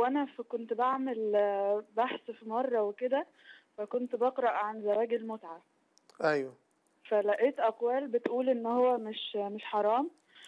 هو انا ف- كنت بعمل آه، بحث في مره وكده فكنت بقرا عن زواج المتعه ايوه فلقيت اقوال بتقول ان هو مش مش حرام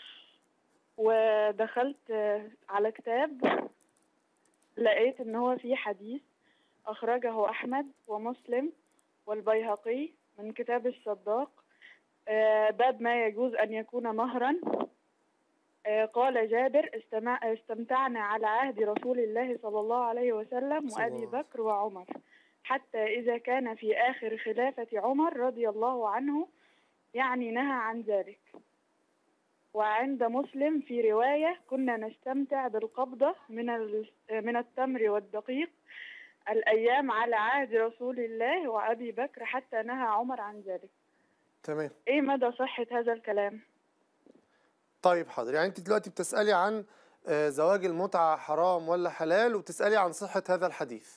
ودخلت آه، على كتاب لقيت ان هو في حديث اخرجه احمد ومسلم والبيهقي من كتاب الصداق آه، باب ما يجوز ان يكون مهرا آه، قال جابر استمع استمتعنا على عهد رسول الله صلى الله عليه وسلم صلى وابي الله عليه بكر وعمر حتى اذا كان في اخر خلافه عمر رضي الله عنه يعني نهى عن ذلك وعند مسلم في رواية كنا نستمتع بالقبضة من ال- من التمر والدقيق الأيام على عهد رسول الله وأبي بكر حتى نهى عمر عن ذلك تمام إيه مدى صحة هذا الكلام؟ طيب حاضر يعني انت دلوقتي بتسالي عن آه، زواج المتعه حرام ولا حلال وبتسالي عن صحه هذا الحديث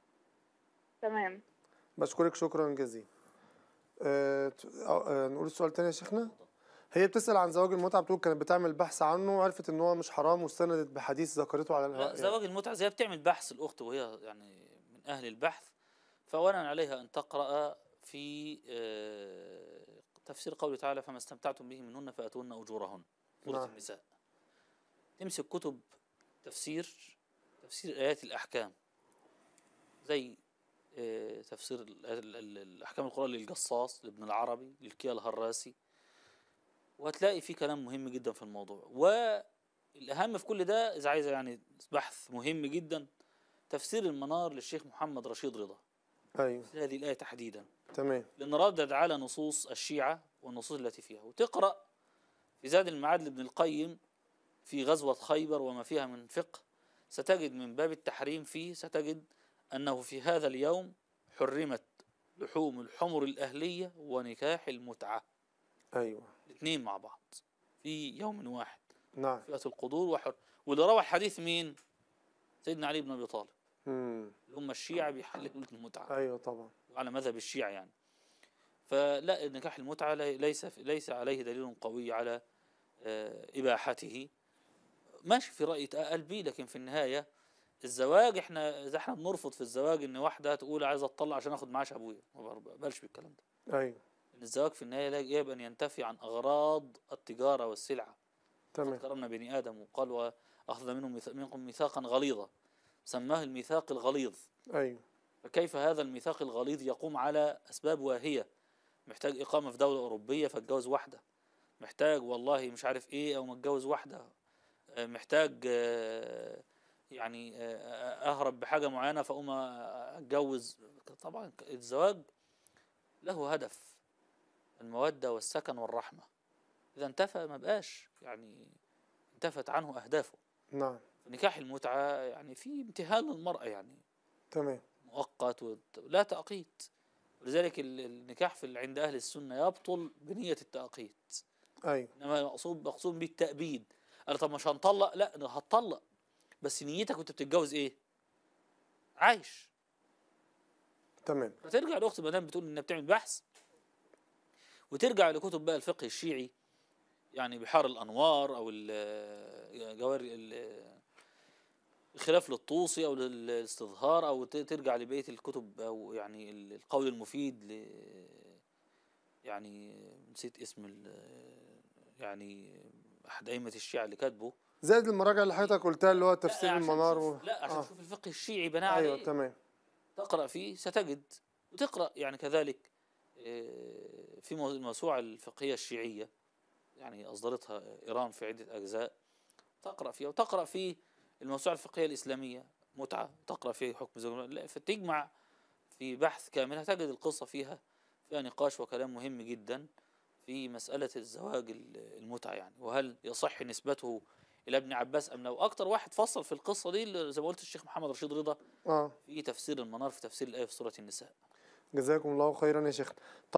تمام بشكرك شكرا جزيلا آه، ت- آه، آه، نقول السؤال تاني يا شيخنا هي بتسأل عن زواج المتعة بتقول كانت بتعمل بحث عنه وعرفت ان هو مش حرام واستندت بحديث ذكرته على لا الهواء يعني. زواج المتعة زي بتعمل بحث الأخت وهي يعني من أهل البحث فأولا عليها أن تقرأ في آه، تفسير قوله تعالى فما استمتعتم به منهن فأتوهن أجورهن سورة نعم. النساء تمسك كتب تفسير تفسير آيات الأحكام زي آه، تفسير ال- ال- ال- الأحكام القرآن للجصاص لابن العربي للكيا الهراسي وهتلاقي فيه كلام مهم جدا في الموضوع والأهم في كل ده إذا عايزة يعني بحث مهم جدا تفسير المنار للشيخ محمد رشيد رضا ايوه في هذه الآية تحديدا تمام لأن ردد على نصوص الشيعة والنصوص التي فيها وتقرأ في زاد المعاد لابن القيم في غزوة خيبر وما فيها من فقه ستجد من باب التحريم فيه ستجد أنه في هذا اليوم حرمت لحوم الحمر الأهلية ونكاح المتعة ايوه الاثنين مع بعض في يوم واحد نعم فئة القدور وحر واللي روى الحديث مين؟ سيدنا علي بن أبي طالب امم اللي هم الشيعة بيحللوا المتعة ايوه طبعا على مذهب الشيعة يعني فلا نكاح المتعة لي- ليس ليس عليه دليل قوي على آه، إباحته ماشي في رأي قلبي لكن في النهاية الزواج احنا اذا احنا بنرفض في الزواج ان واحده تقول عايزه اتطلق عشان اخد معاش ابويا ما بقبلش بالكلام ده ايوه ان الزواج في النهايه لا يجب ان ينتفي عن اغراض التجاره والسلعه تمام كرمنا بني ادم وقال واخذ منهم ميثا- منكم ميثاقا غليظا سماه الميثاق الغليظ ايوه فكيف هذا الميثاق الغليظ يقوم على أسباب واهية محتاج إقامة في دولة أوروبية فاتجوز واحدة محتاج والله مش عارف إيه أو متجوز واحدة آه، محتاج آه، يعني آه، أهرب بحاجة معينة فأقوم أتجوز طبعا الزواج له هدف المودة والسكن والرحمة إذا انتفى ما بقاش يعني انتفت عنه أهدافه نعم نكاح المتعة يعني في امتهان للمرأة يعني تمام مؤقت وت- لا تأقيت ولذلك ال- النكاح في ال- عند أهل السنة يبطل بنية التأقيت ايوه إنما مقصود مقصود به التأبيد أنا طب مش هنطلق لا أنا هتطلق بس نيتك كنت بتتجوز إيه؟ عايش تمام فترجع الأخت ما دام بتقول إنها بتعمل بحث وترجع لكتب بقى الفقه الشيعي يعني بحار الأنوار أو ال- جواري ال- الخلاف للطوسي أو للاستظهار أو ت- ترجع لبقية الكتب أو يعني ال- القول المفيد ل يعني نسيت اسم ال- يعني أحد أئمة الشيعة اللي كاتبه زائد المراجع اللي حضرتك قلتها اللي هو لا، تفسير عشان المنار تشوف- لا عشان آه. تشوف الفقه الشيعي بناء على ايوه إيه. تمام تقرأ فيه ستجد وتقرأ يعني كذلك آه، في مو- الموسوعة الفقهية الشيعية يعني أصدرتها إيران في عدة أجزاء تقرأ فيها وتقرأ في الموسوعة الفقهية الإسلامية متعة تقرأ في حكم زوج لا، فتجمع في بحث كامل هتجد القصة فيها فيها نقاش وكلام مهم جدا في مسألة الزواج ال- المتعة يعني وهل يصح نسبته إلى ابن عباس أم لا وأكتر واحد فصل في القصة دي اللي زي ما قلت الشيخ محمد رشيد رضا اه في تفسير المنار في تفسير الآية في سورة النساء جزاكم الله خيرا يا شيخنا